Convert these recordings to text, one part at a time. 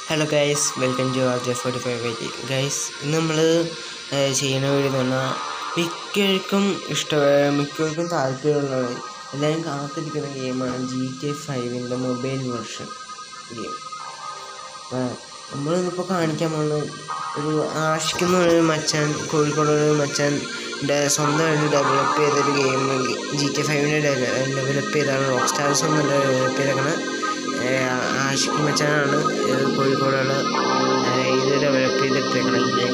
hello guys welcome to R J forty five വൈറ്റി guys ഇന്ന് നമ്മൾ ചെയ്യുന്ന വീഡിയോ എന്ന് പറഞ്ഞാൽ മിക്കവർക്കും ഇഷ്ട മിക്കവർക്കും താല്പര്യമുള്ളത് എല്ലാവരും കാത്തിരിക്കുന്ന ഗെയിമാണ് ജി ടി എ ഫൈവിൻ്റെ മൊബൈൽ വെർഷൻ ഗെയിം നമ്മളിന്നിപ്പോൾ കാണിക്കാൻ പോകുന്നത് ഒരു ആഷിക്കുന്ന ഒരു മച്ചാൻ കോഴിക്കോട് ഒരു മച്ചാൻ്റെ സ്വന്തമായിട്ട് ഡെവലപ്പ് ചെയ്തൊരു ഗെയിം ജി ടി ഫൈവിനെ ഡെവലപ്പ് ചെയ്താണ് റോക്ക് സ്റ്റാർസ് ഒന്നും ഡെവലപ്പ് ചെയ്തേക്കണ ആഷിക്ക് മച്ചാനാണ് ഇത് കോഴിക്കോടാണ് ഇത് ഡെവലപ്പ് ചെയ്തെടുത്തേക്കണത് ഗെയിം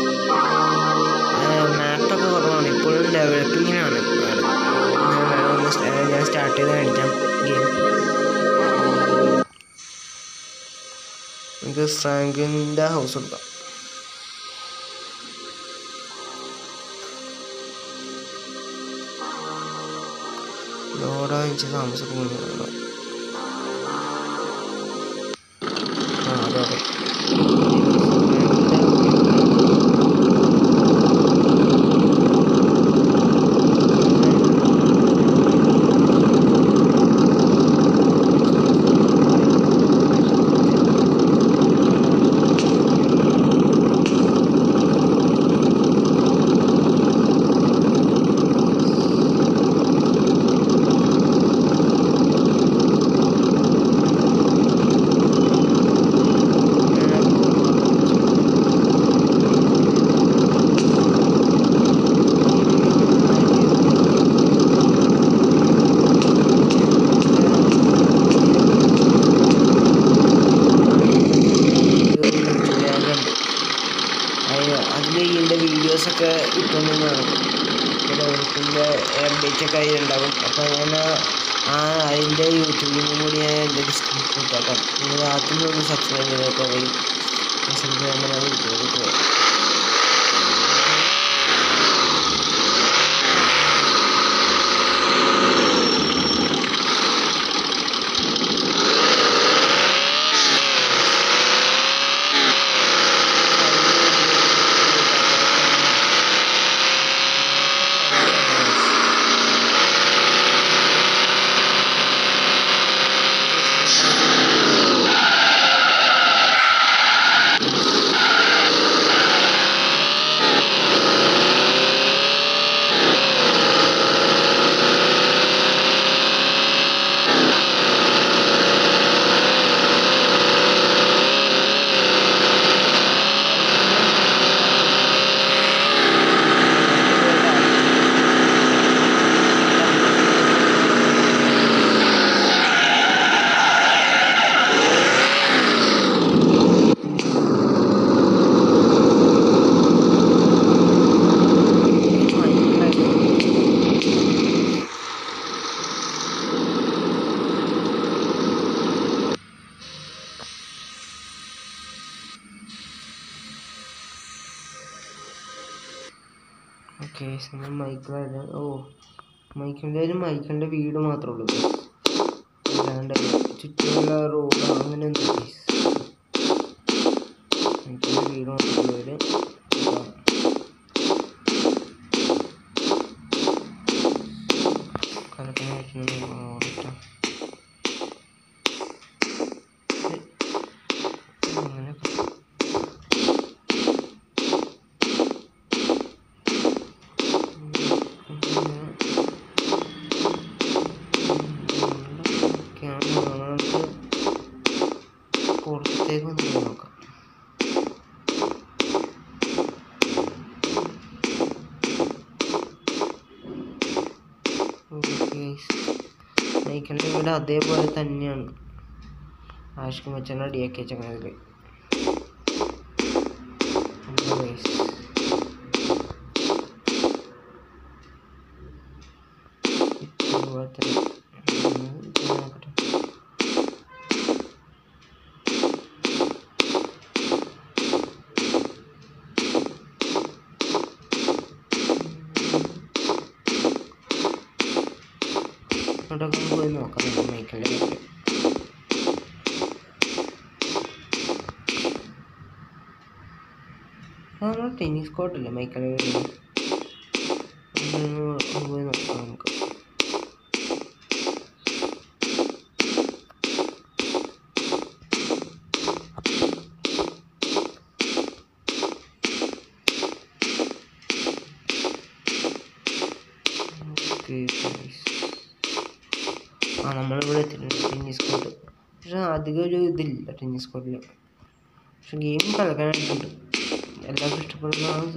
മാപ്പൊക്കെ കുറവാണ് ഇപ്പോഴും ഡെവലപ്പിങ്ങിനാണ് ആള് ഞാൻ വേണം ഒന്ന് sta- ഞാൻ സ്റ്റാർട്ട് ചെയ്ത് കാണിക്കാം ഗെയിം നമുക്ക് ഫ്രാങ്കിൻ്റെ ഹൗസ് കൊടുക്കാം ലോഡാ എനിക്ക് താമസിക്കുന്നു ആ അതെ അതെ അതിൽ ഇതിൻ്റെ വീഡിയോസൊക്കെ ഇട്ടുകൊണ്ടിരുന്നതാണ് ഡെവലപ്പിൻ്റെ അപ്ഡേറ്റൊക്കെ അതിലുണ്ടാകും അപ്പോൾ അങ്ങനെ ആ അതിൻ്റെ യൂട്യൂബിലും കൂടി ഞാൻ എൻ്റെ ഡിസ്ക്രിപ്ഷൻ ഇട്ടേക്കാം നിങ്ങൾ ആദ്യം ഒന്ന് സബ്സ്ക്രൈബ് ചെയ്തേക്കാം വഴി സബ്സ്ക്രൈബ് ചെയ്യാൻ യൂട്യൂബിലേക്ക് ഓക്കെ നമ്മൾ മൈക്കിളായിട്ട് ഓ മൈക്കിളിൻ്റെ ഒരു മൈക്കിളിൻ്റെ വീട് മാത്രമേ ഉള്ളൂ അല്ലാണ്ട് ചുറ്റുമുള്ള റോഡ് അങ്ങനെ ഒന്നും മൈക്കിളിൻ്റെ വീട് മാത്രമേ ഉള്ളൂ കലക്കുന്ന ഓടിട്ട അങ്ങനെ പുറത്തേക്ക് ഒന്ന് പോയി നോക്കാം നയിക്കേണ്ട വീട് അതേപോലെ തന്നെയാണ് ആഷിക്ക് മച്ചാൻ അടിയാക്കി വെച്ചത് ഇതുപോലെ തന്നെ ഉം, ഇത് നോക്കട്ടെ ഇങ്ങോട്ടൊക്കെ ഒന്ന് പോയി നോക്കാം മൈക്കിളിൻ്റെ വീട്ടിൽ ആ ടെന്നീസ് കോർട്ടല്ലേ മൈക്കിളിൻ്റെ വീട്ടിൽ ഒന്ന് പോയി നോക്കാം നമുക്ക് ഓക്കെ ആ നമ്മളിവിടെ എത്തിയിട്ടുണ്ട് ടെന്നീസ് കോർട്ട് പക്ഷെ അധികം ഒരു ഇതില്ല ടെന്നീസ് കോർട്ടിൽ പക്ഷെ ഗെയിം കളിക്കാനായിട്ടുണ്ട് എല്ലാവർക്കും ഇഷ്ടപ്പെടുന്നതാണ്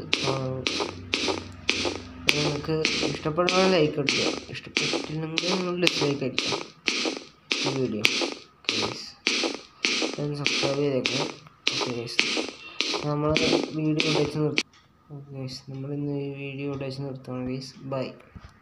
നിങ്ങൾക്ക് ഇഷ്ടപ്പെടുന്ന ലൈക്ക് അടിക്കുക ഇഷ്ടപ്പെട്ടില്ലെങ്കിൽ നിങ്ങൾ ഡിസ്ലൈക്ക് അടിക്കാം ഈ വീഡിയോ സബ്സ്ക്രൈബ് ചെയ്തേക്കണം ഓക്കെ ഗൈസ് നമ്മൾ വീഡിയോ ഇവിടെ വെച്ച് നിർത്തും ഓക്കെ ഗൈസ് നമ്മളിന്ന് ഈ വീഡിയോ ഇവിടെ വെച്ച് നിർത്തുകയാണ് ഗൈസ് ബൈ